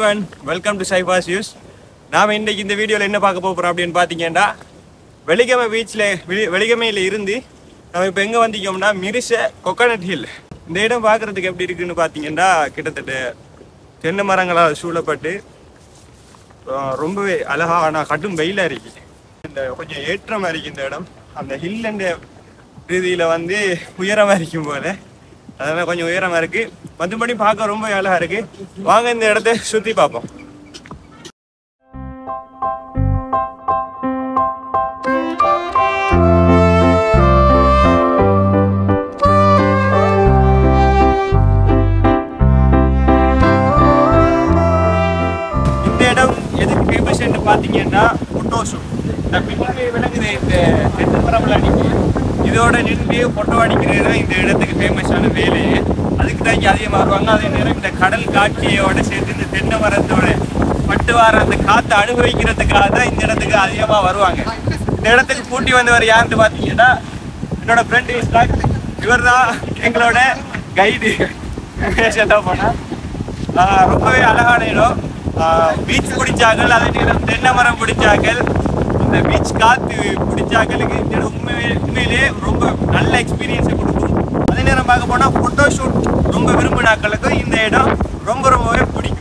one welcome to சைஃபாஸ் யூஸ் நாம் இன்றைக்கு இந்த வீடியோவில் என்ன பார்க்க போகிறோம் அப்படின்னு பார்த்தீங்கன்னா வெளிகமை பீச்சில் வெளி வெளிகமையில் இருந்து நம்ம இப்போ எங்கே வந்திருக்கோம்னா மிரிச கொக்கனட் ஹில் இந்த இடம் பார்க்குறதுக்கு எப்படி இருக்குன்னு பார்த்தீங்கன்னா கிட்டத்தட்ட தென்னை மரங்களால் சூழப்பட்டு ஆஹ், ரொம்பவே அழகா ஆனால் கடும் வெயிலாக இருக்கு இந்த கொஞ்சம் ஏற்றமாக இருக்கு இந்த இடம் அந்த ஹில் அண்ட் ரீதியில் வந்து உயரமாக இருக்கும் போல அதனால கொஞ்சம் உயரமாக இருக்கு மற்றபடி பார்க்க ரொம்ப அழகா இருக்கு வாங்க இந்த இடத்த சுற்றி பார்ப்போம் இந்த இடம் எதுக்கு ஃபேமஸ் பார்த்தீங்கன்னா ஃபோட்டோ ஷூட் இந்த பின்னாடி விளங்குது இந்த தென்னை மரம்ல அடிக்கு இதோட நின்று ஃபோட்டோ அடிக்கிறது தான் இந்த இடத்துக்கு ஃபேமஸான வேலையே அதுக்கு தான் இங்கே அதிகமாக வருவாங்க அதே நேரம் இந்த கடல் காட்சியோட சேர்த்து இந்த தென்னை மரத்தோட பட்டு வர அந்த காற்றை அனுபவிக்கிறதுக்காக தான் இந்த இடத்துக்கு அதிகமாக வருவாங்க இந்த இடத்துக்கு கூட்டி வந்தவர் யாருன்னு பார்த்தீங்கன்னா என்னோட ஃப்ரெண்ட் இஸ்லாக் இவர் தான் எங்களோட கைடு சொல்ல போனால் ஆஹ் ரொம்பவே அழகான இடம் பீச் பிடிச்சாக்கள் அதே நேரம் தென்னை மரம் பிடிச்சாக்கள் இந்த பீச் காத்து பிடிச்சாக்களுக்கு இந்த இடம் உண்மையே உண்மையிலேயே ரொம்ப நல்ல எக்ஸ்பீரியன்ஸை கொடுக்கும் அதே நேரம் பார்க்க போனால் ஃபோட்டோ ஷூட் ரொம்ப விரும்பினாக்களுக்கும் இந்த இடம் ரொம்ப ரொம்பவே பிடிக்கும்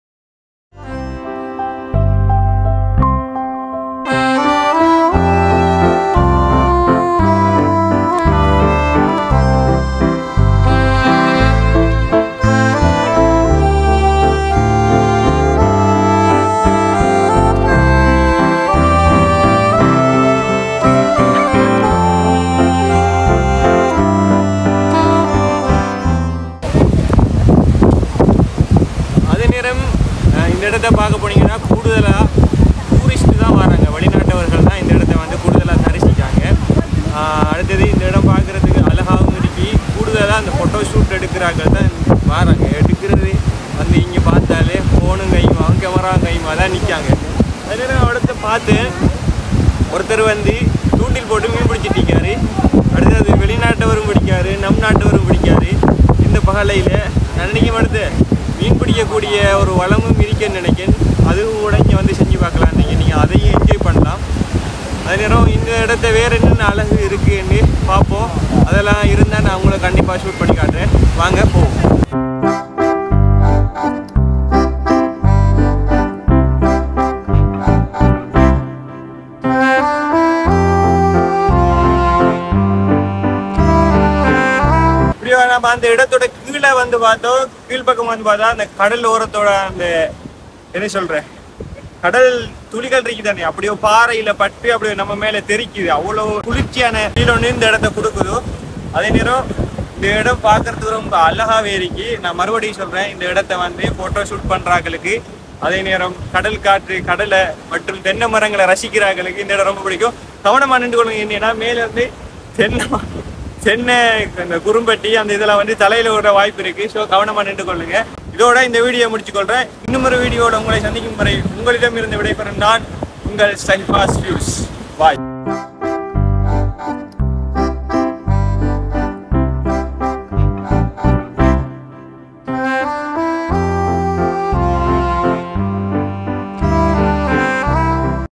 அதே நேரம் அஹ், இந்த இடத்த பார்க்க போனீங்கன்னா கூடுதலாக டூரிஸ்ட் தான் வராங்க வெளிநாட்டவர்கள் தான் இந்த இடத்த வந்து கூடுதலாக தரிசிக்காங்க அஹ், அடுத்தது இந்த இடம் பார்க்குறதுக்கு அழகாகவும் இருக்கு கூடுதலாக அந்த ஃபோட்டோ ஷூட் எடுக்கிறாங்க தான் வராங்க எடுக்கிறது வந்து இங்கே பார்த்தாலே ஃபோனும் கைமா கேமரா கைமா தான் நிற்காங்க அதே நேரம் இடத்த பார்த்து ஒருத்தர் வந்து தூண்டில் போட்டு மீன் பிடிச்சிட்டு இருக்காரு அடுத்தது வெளிநாட்டவரும் பிடிக்காரு நம் நாட்டவரும் பிடிக்காரு இந்த பகலையில் நன்னைக்கும் அடுத்து மீன் பிடிக்கக்கூடிய ஒரு வளமும் இருக்குன்னு நினைக்கிறேன் அதுவும் கூட இங்கே வந்து செஞ்சு பார்க்கலாம் நீங்கள் நீங்கள் அதையும் என்ஜாய் பண்ணலாம் அதே நேரம் இந்த இடத்த வேறு என்னென்ன அழகு இருக்குன்னு பார்ப்போம் அதெல்லாம் இருந்தால் நான் உங்களை கண்டிப்பாக ஷூட் பண்ணி காட்டுறேன் வாங்க போவோம் இப்படியோ நம்ம அந்த இடத்தோட கீழே வந்து பார்த்தோம் கீழ்ப்பக்கம் வந்து பார்த்தா அந்த கடல் ஓரத்தோட அந்த என்ன சொல்றேன் கடல் துளிகள் இருக்கு தானே அப்படியே பாறையில பட்டு அப்படியே நம்ம மேல தெரிக்குது அவ்வளவு குளிர்ச்சியான ஃபீல் ஒன்று இந்த இடத்த கொடுக்குது அதே நேரம் இந்த இடம் பார்க்கறதுக்கு ரொம்ப அழகாவே இருக்கு நான் மறுபடியும் சொல்றேன் இந்த இடத்த வந்து போட்டோ ஷூட் பண்றாங்களுக்கு அதே நேரம் கடல் காற்று கடலை மற்றும் தென்னை மரங்களை ரசிக்கிறாங்களுக்கு இந்த இடம் ரொம்ப பிடிக்கும் கவனமா நின்று கொள்ளுங்க என்னன்னா மேல இருந்து தென்னை ம- தென்னை இந்த குறும்பட்டி அந்த இதெல்லாம் வந்து தலையில விட வாய்ப்பு இருக்கு ஸோ கவனமா நின்று கொள்ளுங்க இதோட இந்த வீடியோ முடிச்சு கொள்றேன் இன்னும் ஒரு வீடியோட உங்களை சந்திக்கும் வரை உங்களிடம் இருந்து விடைபெறும் நான் உங்கள் சைஃபாஸ் வியூஸ் பாய்